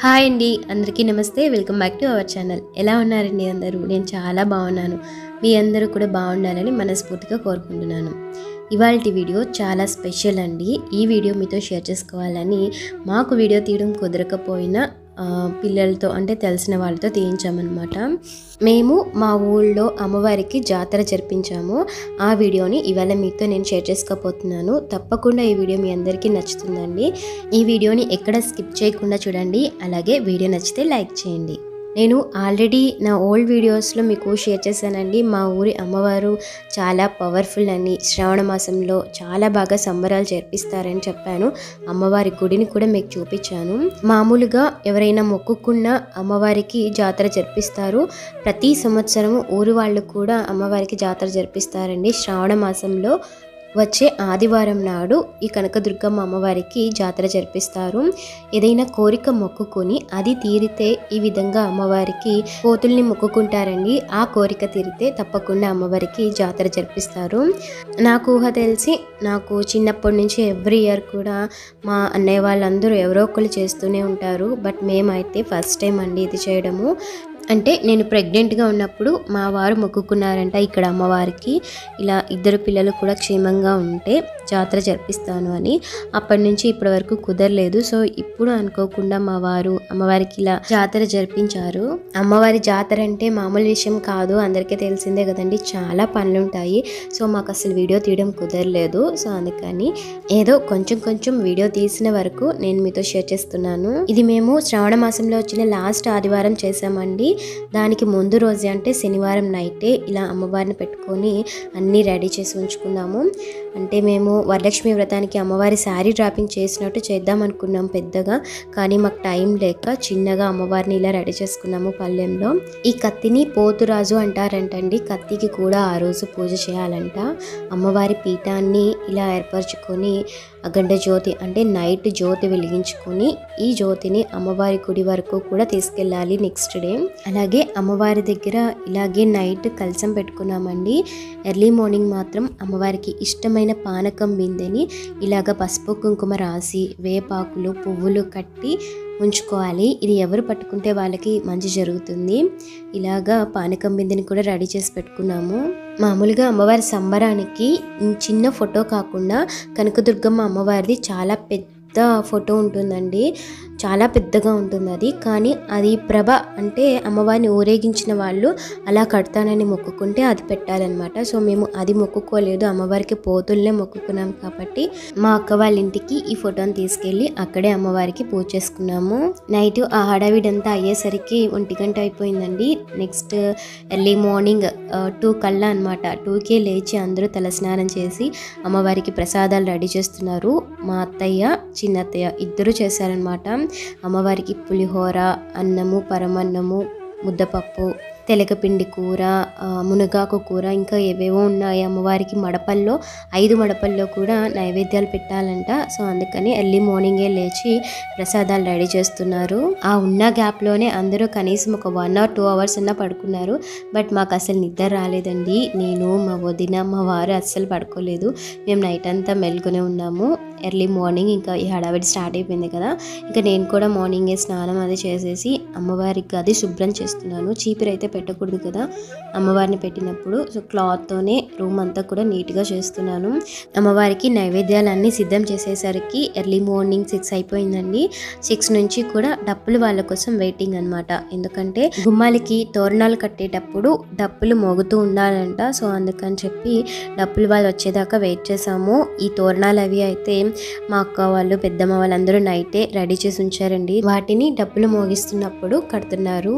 hi అండి అందరికీ నమస్తే welcome back to our channel ఎలా ఉన్నారండి అందరూ నేను చాలా బాగున్నాను మీ అందరూ కూడా బాగుండాలని మనస్ఫూర్తిగా కోరుకుంటున్నాను ఇవాళ వీడియో చాలా స్పెషల్ అండి ఈ వీడియో మీతో షేర్ చేసుకోవాలని మాకు వీడియో తీయడం కుదరకపోయినా ఆ, పిల్లలతో అంటే తెలిసిన వాళ్ళతో తీయించామన్నమాట మేము మా ఊళ్ళో అమ్మవారికి జాతర జరిపించాము ఆ వీడియోని ఇవాళ మీతో నేను షేర్ చేసుకోబోతున్నాను తప్పకుండా ఈ వీడియో మీ అందరికీ నచ్చుతుందండి ఈ వీడియోని ఎక్కడ స్కిప్ చేయకుండా చూడండి అలాగే వీడియో నచ్చితే లైక్ చేయండి నేను ఆల్రెడీ నా ఓల్డ్ వీడియోస్లో మీకు షేర్ చేశానండి మా ఊరి అమ్మవారు చాలా పవర్ఫుల్ అని శ్రావణ మాసంలో చాలా బాగా సంబరాలు జరిపిస్తారని చెప్పాను అమ్మవారి గుడిని కూడా మీకు చూపించాను మామూలుగా ఎవరైనా మొక్కుకున్న అమ్మవారికి జాతర జరిపిస్తారు ప్రతి సంవత్సరం ఊరి వాళ్ళు కూడా అమ్మవారికి జాతర జరిపిస్తారండి శ్రావణ మాసంలో వచ్చే ఆదివారం నాడు ఈ కనకదుర్గమ్మ అమ్మవారికి జాతర జరిపిస్తారు ఏదైనా కోరిక మొక్కుకొని అది తీరితే ఈ విధంగా అమ్మవారికి కోతుల్ని మొక్కుకుంటారండి ఆ కోరిక తీరితే తప్పకుండా అమ్మవారికి జాతర జరిపిస్తారు నాకు ఊహ తెలిసి నాకు చిన్నప్పటి నుంచి ఎవ్రీ ఇయర్ కూడా మా అన్నయ్య వాళ్ళందరూ ఎవరో ఒకరు చేస్తూనే ఉంటారు బట్ మేమైతే ఫస్ట్ టైం అండి ఇది చేయడము అంటే నేను ప్రెగ్నెంట్గా ఉన్నప్పుడు మా వారు మొక్కుకున్నారంట ఇక్కడ అమ్మవారికి ఇలా ఇద్దరు పిల్లలు కూడా క్షేమంగా ఉంటే జాతర జరిపిస్తాను అని అప్పటి నుంచి ఇప్పటి వరకు కుదరలేదు సో ఇప్పుడు అనుకోకుండా మా వారు అమ్మవారికి ఇలా జాతర జరిపించారు అమ్మవారి జాతర అంటే మామూలు విషయం కాదు అందరికీ తెలిసిందే కదండి చాలా పనులు ఉంటాయి సో మాకు అసలు వీడియో తీయడం కుదరలేదు సో అందుకని ఏదో కొంచెం కొంచెం వీడియో తీసిన వరకు నేను మీతో షేర్ చేస్తున్నాను ఇది మేము శ్రావణ మాసంలో వచ్చిన లాస్ట్ ఆదివారం చేసామండి దానికి ముందు రోజే అంటే శనివారం నైటే ఇలా అమ్మవారిని పెట్టుకొని అన్నీ రెడీ చేసి ఉంచుకున్నాము అంటే మేము వరలక్ష్మి వ్రతానికి అమ్మవారి శారీ డ్రాపింగ్ చేసినట్టు చేద్దాం అనుకున్నాం పెద్దగా కానీ మాకు టైం లేక చిన్నగా అమ్మవారిని ఇలా రెడీ చేసుకున్నాము పల్లెంలో ఈ కత్తిని పోతురాజు అంటారంటండి కత్తికి కూడా ఆ రోజు పూజ చేయాలంట అమ్మవారి పీఠాన్ని ఇలా ఏర్పరచుకొని అగండ జ్యోతి అంటే నైట్ జ్యోతి వెలిగించుకొని ఈ జ్యోతిని అమ్మవారి గుడి వరకు కూడా తీసుకెళ్ళాలి నెక్స్ట్ డే అలాగే అమ్మవారి దగ్గర ఇలాగే నైట్ కలసం పెట్టుకున్నామండి ఎర్లీ మార్నింగ్ మాత్రం అమ్మవారికి ఇష్టమైన పానకం బిందెని ఇలాగ పసుపు కుంకుమ రాసి వేపాకులు పువ్వులు కట్టి ఉంచుకోవాలి ఇది ఎవరు పట్టుకుంటే వాళ్ళకి మంచి జరుగుతుంది ఇలాగా పానకం బిందెని కూడా రెడీ చేసి పెట్టుకున్నాము మామూలుగా అమ్మవారి సంబరానికి చిన్న ఫోటో కాకుండా కనకదుర్గమ్మ అమ్మవారిది చాలా పెద్ద ఫోటో ఉంటుందండి చాలా పెద్దగా ఉంటుంది అది కానీ అది ప్రభ అంటే అమ్మవారిని ఊరేగించిన వాళ్ళు అలా కడతానని మొక్కుకుంటే అది పెట్టాలన్నమాట సో మేము అది మొక్కుకోలేదు అమ్మవారికి పోతుల్నే మొక్కుకున్నాం కాబట్టి మా అక్క వాళ్ళ ఇంటికి ఈ ఫోటోని తీసుకెళ్ళి అక్కడే అమ్మవారికి పూజ చేసుకున్నాము నైట్ ఆ హడావిడంతా అయ్యేసరికి ఒంటి గంట అయిపోయిందండి నెక్స్ట్ ఎర్లీ మార్నింగ్ టూ కల్లా అనమాట టూకే లేచి అందరూ తలస్నానం చేసి అమ్మవారికి ప్రసాదాలు రెడీ చేస్తున్నారు మా అత్తయ్య చిన్న అత్తయ్య ఇద్దరు చేశారనమాట అమ్మవారికి పులిహోర అన్నము పరమన్నము ముద్దపప్పు తెలకపిండి కూర ఆ, మునగాకు కూర ఇంకా ఏవేవో ఉన్నాయి అమ్మవారికి మడపల్లో ఐదు మడపల్లో కూడా నైవేద్యాలు పెట్టాలంట సో అందుకని ఎర్లీ మార్నింగే లేచి ప్రసాదాలు రెడీ చేస్తున్నారు ఆ ఉన్న గ్యాప్లోనే అందరూ కనీసం ఒక వన్ ఆర్ టూ అవర్స్ అన్నా పడుకున్నారు బట్ మాకు అసలు నిద్ర రాలేదండి నేను మా వదిన మా వారు అస్సలు పడుకోలేదు మేము నైట్ అంతా మెలుగునే ఉన్నాము ఎర్లీ మార్నింగ్ ఇంకా ఈ హడావిడి స్టార్ట్ అయిపోయింది కదా ఇంకా నేను కూడా మార్నింగే స్నానం అది చేసేసి అమ్మవారికి గది శుభ్రం చేస్తున్నాను చీపిరి అయితే పెట్టకూడదు కదా అమ్మవారిని పెట్టినప్పుడు సో క్లాత్తోనే రూమ్ అంతా కూడా నీట్గా చేస్తున్నాను అమ్మవారికి నైవేద్యాలన్నీ సిద్ధం చేసేసరికి ఎర్లీ మార్నింగ్ సిక్స్ అయిపోయిందండి సిక్స్ నుంచి కూడా డప్పులు వాళ్ళ కోసం వెయిటింగ్ అనమాట ఎందుకంటే గుమ్మాలకి తోరణాలు కట్టేటప్పుడు డప్పులు మోగుతూ ఉండాలంట సో అందుకని చెప్పి డప్పులు వాళ్ళు వచ్చేదాకా వెయిట్ చేసాము ఈ తోరణాలు అవి అయితే మా అక్క వాళ్ళు పెద్దమ్మ వాళ్ళందరూ నైటే రెడీ చేసి ఉంచారండి వాటిని డప్పులు మోగిస్తున్నప్పుడు కడుతున్నారు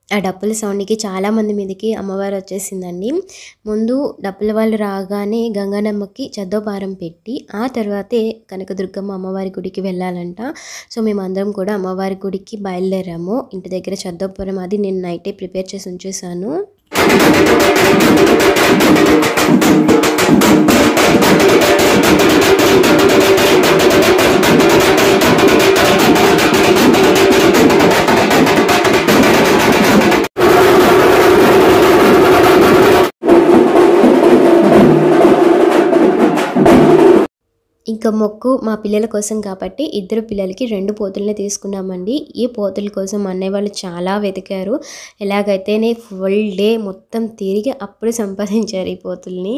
ఆ డప్పుల సౌండ్కి చాలామంది మీదకి అమ్మవారు వచ్చేసిందండి ముందు డప్పుల వాళ్ళు రాగానే గంగానమ్మకి చద్దోపారం పెట్టి ఆ తర్వాతే కనకదుర్గమ్మ అమ్మవారి గుడికి వెళ్ళాలంట సో మేమందరం కూడా అమ్మవారి గుడికి బయలుదేరాము ఇంటి దగ్గర చద్దోపారం అది నేను నైటే ప్రిపేర్ చేసి ఉంచేసాను ఇంకా మొక్కు మా పిల్లల కోసం కాబట్టి ఇద్దరు పిల్లలకి రెండు పోతుల్ని తీసుకున్నామండి ఈ పోతుల కోసం అన్నయ్య వాళ్ళు చాలా వెతికారు ఎలాగైతేనే ఫుల్ డే మొత్తం తిరిగి అప్పుడు సంపాదించారు ఈ పోతుల్ని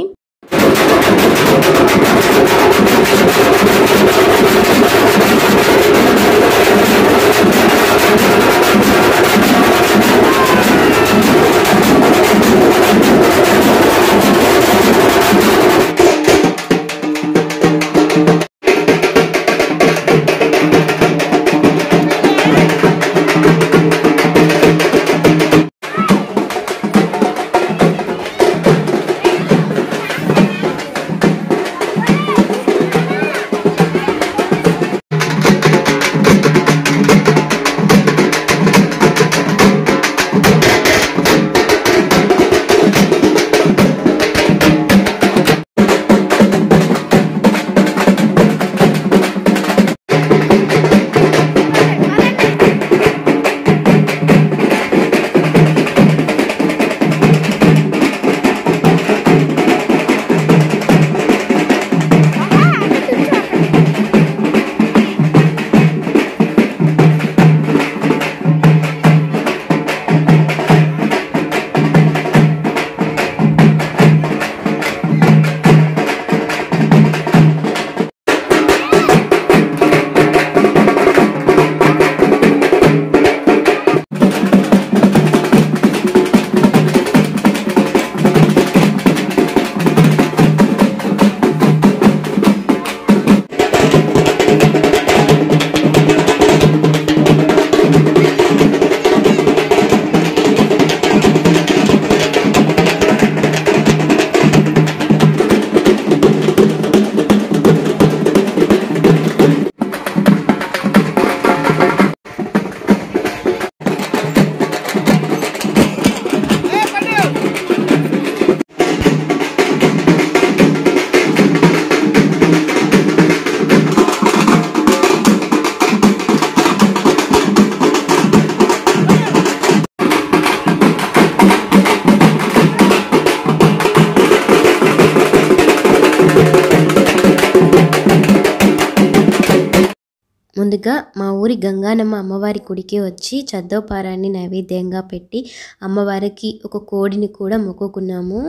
ముందుగా మా ఊరి గంగానమ్మ అమ్మవారి గుడికి వచ్చి చద్దోపారాన్ని నైవేద్యంగా పెట్టి అమ్మవారికి ఒక కోడిని కూడా మొక్కుకున్నాము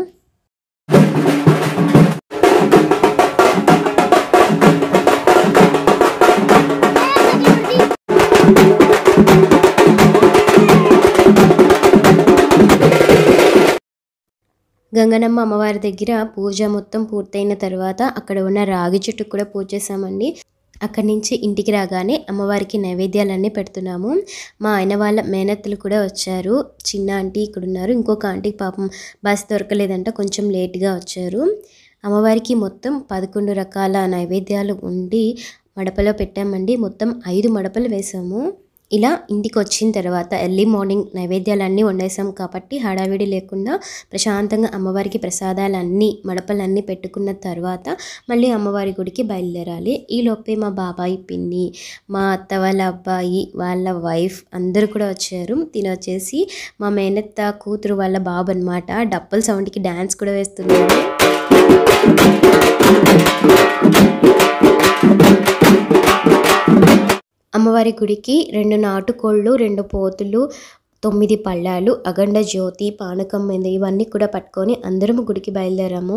గంగనమ్మ అమ్మవారి దగ్గర పూజ మొత్తం పూర్తయిన తర్వాత అక్కడ ఉన్న రాగి చెట్టుకు కూడా పూజ చేసామండి అక్కడి నుంచి ఇంటికి రాగానే అమ్మవారికి నైవేద్యాలన్నీ పెడుతున్నాము మా ఆయన వాళ్ళ మేనత్తలు కూడా వచ్చారు చిన్న ఆంటీ ఇక్కడ ఉన్నారు ఇంకొక ఆంటీకి పాపం బస్ దొరకలేదంట కొంచెం లేట్గా వచ్చారు అమ్మవారికి మొత్తం పదకొండు రకాల నైవేద్యాలు ఉండి మడపలో పెట్టామండి మొత్తం ఐదు మడపలు వేసాము ఇలా ఇంటికి వచ్చిన తర్వాత ఎర్లీ మార్నింగ్ నైవేద్యాలన్నీ వండేసాం కాబట్టి హడావిడి లేకుండా ప్రశాంతంగా అమ్మవారికి ప్రసాదాలన్నీ మడపలన్నీ పెట్టుకున్న తర్వాత మళ్ళీ అమ్మవారి గుడికి బయలుదేరాలి ఈ లోపే మా బాబాయి పిన్ని మా అత్త వాళ్ళ అబ్బాయి వాళ్ళ వైఫ్ అందరూ కూడా వచ్చారు తిని వచ్చేసి మా మేనత్త కూతురు వాళ్ళ బాబు అనమాట డప్పుల సౌండ్కి డ్యాన్స్ కూడా వేస్తున్నారు అమ్మవారి గుడికి రెండు నాటుకోళ్ళు రెండు పోతులు తొమ్మిది పళ్ళాలు అగండ జ్యోతి పానకం మీద ఇవన్నీ కూడా పట్టుకొని అందరం గుడికి బయలుదేరాము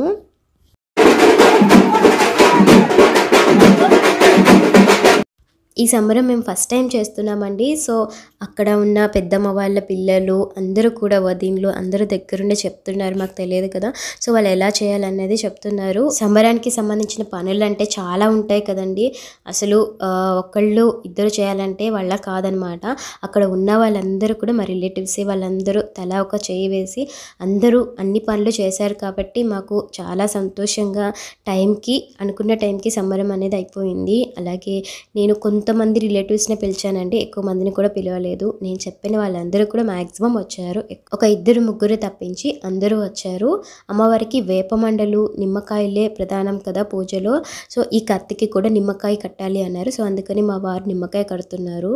ఈ సంబరం మేము ఫస్ట్ టైం చేస్తున్నామండి సో అక్కడ ఉన్న పెద్దమ్మ వాళ్ళ పిల్లలు అందరూ కూడా వదిన్లు అందరూ దగ్గరుండి చెప్తున్నారు మాకు తెలియదు కదా సో వాళ్ళు ఎలా చేయాలనేది చెప్తున్నారు సంబరానికి సంబంధించిన పనులు అంటే చాలా ఉంటాయి కదండి అసలు ఆ, ఒకళ్ళు ఇద్దరు చేయాలంటే వాళ్ళ కాదనమాట అక్కడ ఉన్న వాళ్ళందరూ కూడా మా రిలేటివ్స్ వాళ్ళందరూ తలా ఒక చేయి వేసి అందరూ అన్ని పనులు చేశారు కాబట్టి మాకు చాలా సంతోషంగా టైంకి అనుకున్న టైంకి సంబరం అనేది అయిపోయింది అలాగే నేను కొంతమంది రిలేటివ్స్ని పిలిచానండి ఎక్కువ మందిని కూడా పిలవలేదు నేను చెప్పిన వాళ్ళందరూ కూడా మ్యాక్సిమం వచ్చారు ఒక ఇద్దరు ముగ్గురు తప్పించి అందరూ వచ్చారు అమ్మవారికి వేపమండలు నిమ్మకాయలే ప్రధానం కదా పూజలో సో ఈ కత్తికి కూడా నిమ్మకాయ కట్టాలి అన్నారు సో అందుకని మా వారు నిమ్మకాయ కడుతున్నారు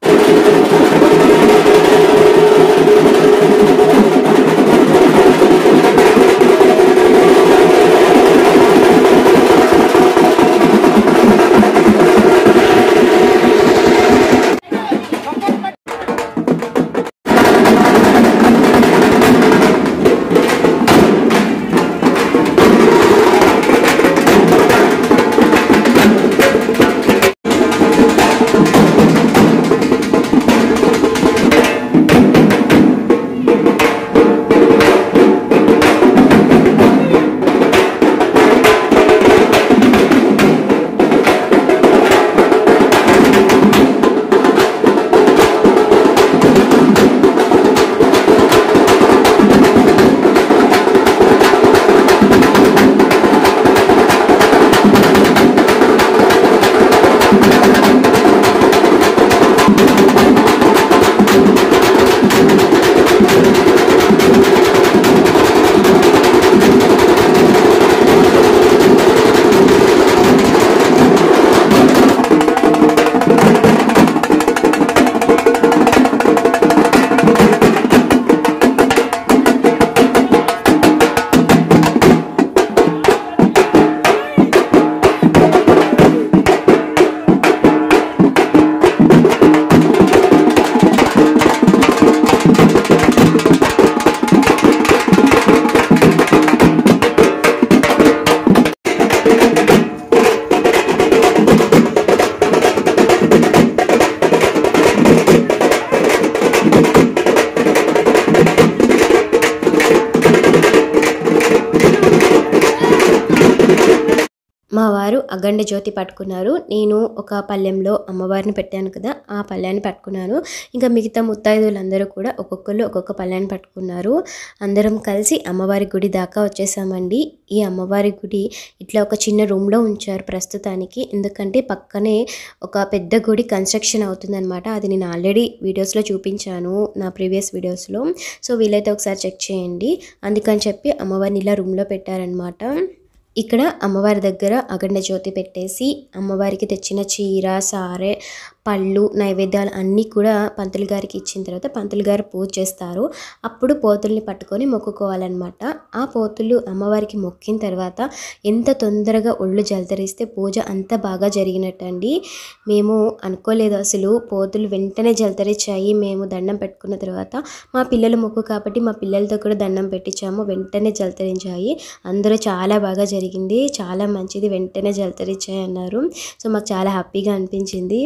మా వారు అగండ జ్యోతి పట్టుకున్నారు నేను ఒక పళ్ళెంలో అమ్మవారిని పెట్టాను కదా ఆ పళ్ళాన్ని పట్టుకున్నాను ఇంకా మిగతా ముత్తైదువులందరూ కూడా ఒక్కొక్కరు ఒక్కొక్క పళ్ళాన్ని పట్టుకున్నారు అందరం కలిసి అమ్మవారి గుడి దాకా వచ్చేసామండి ఈ అమ్మవారి గుడి ఇట్లా ఒక చిన్న రూమ్లో ఉంచారు ప్రస్తుతానికి ఎందుకంటే పక్కనే ఒక పెద్ద గుడి కన్స్ట్రక్షన్ అవుతుందన్నమాట అది నేను ఆల్రెడీ వీడియోస్లో చూపించాను నా ప్రీవియస్ వీడియోస్లో సో వీలైతే ఒకసారి చెక్ చేయండి అందుకని చెప్పి అమ్మవారిని ఇలా రూమ్లో పెట్టారనమాట ఇక్కడ అమ్మవారి దగ్గర అగండ జ్యోతి పెట్టేసి అమ్మవారికి తెచ్చిన చీర సారె పళ్ళు నైవేద్యాలు అన్నీ కూడా పంతులు గారికి ఇచ్చిన తర్వాత పంతులు గారు పూజ చేస్తారు అప్పుడు పోతుల్ని పట్టుకొని మొక్కుకోవాలన్నమాట ఆ పోతులు అమ్మవారికి మొక్కిన తర్వాత ఎంత తొందరగా ఒళ్ళు జలతరిస్తే పూజ అంత బాగా జరిగినట్టండి మేము అనుకోలేదు అసలు పోతులు వెంటనే జలతరిచ్చాయి మేము దండం పెట్టుకున్న తర్వాత మా పిల్లల మొక్కు కాబట్టి మా పిల్లలతో కూడా దండం పెట్టించాము వెంటనే జలతరించాయి అందరూ చాలా బాగా జరిగింది చాలా మంచిది వెంటనే జలతరిచ్చాయి అన్నారు సో మాకు చాలా హ్యాపీగా అనిపించింది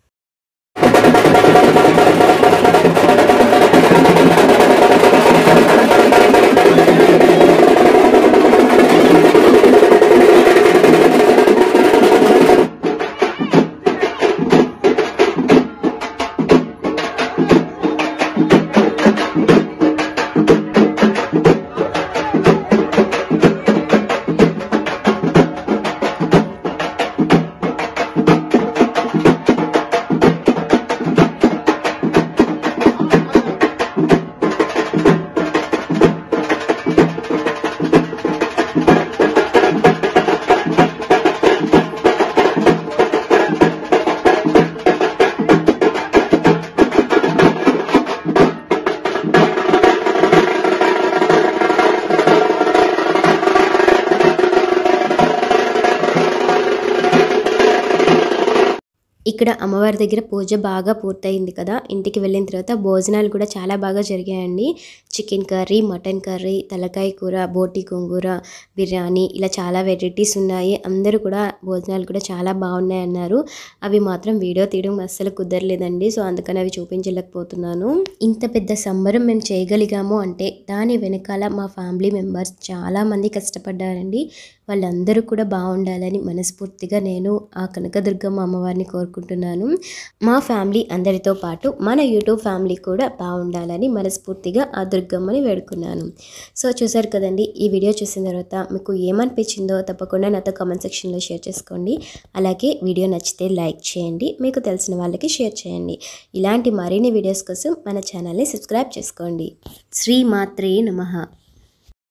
ఇక్కడ అమ్మవారి దగ్గర పూజ బాగా పూర్తయింది కదా ఇంటికి వెళ్ళిన తర్వాత భోజనాలు కూడా చాలా బాగా జరిగాయండి చికెన్ కర్రీ మటన్ కర్రీ తలకాయ కూర బోటి గోంగూర బిర్యానీ ఇలా చాలా వెరైటీస్ ఉన్నాయి అందరూ కూడా భోజనాలు కూడా చాలా బాగున్నాయి అన్నారు అవి మాత్రం వీడియో తీయడం అస్సలు కుదరలేదండి సో అందుకని అవి చూపించలేకపోతున్నాను ఇంత పెద్ద సంబరం మేము చేయగలిగాము అంటే దాని వెనకాల మా ఫ్యామిలీ మెంబర్స్ చాలామంది కష్టపడ్డారండి వాళ్ళందరూ కూడా బాగుండాలని మనస్ఫూర్తిగా నేను ఆ కనకదుర్గమ్మ అమ్మవారిని కోరుకుంటున్నాను మా ఫ్యామిలీ అందరితో పాటు మన యూట్యూబ్ ఫ్యామిలీ కూడా బాగుండాలని మనస్ఫూర్తిగా ఆ దుర్గమ్మని వేడుకున్నాను సో చూసారు కదండి ఈ వీడియో చూసిన తర్వాత మీకు ఏమనిపించిందో తప్పకుండా నాతో కామెంట్ సెక్షన్లో షేర్ చేసుకోండి అలాగే వీడియో నచ్చితే లైక్ చేయండి మీకు తెలిసిన వాళ్ళకి షేర్ చేయండి ఇలాంటి మరిన్ని వీడియోస్ కోసం మన ఛానల్ని సబ్స్క్రైబ్ చేసుకోండి శ్రీ మాత్రే నమః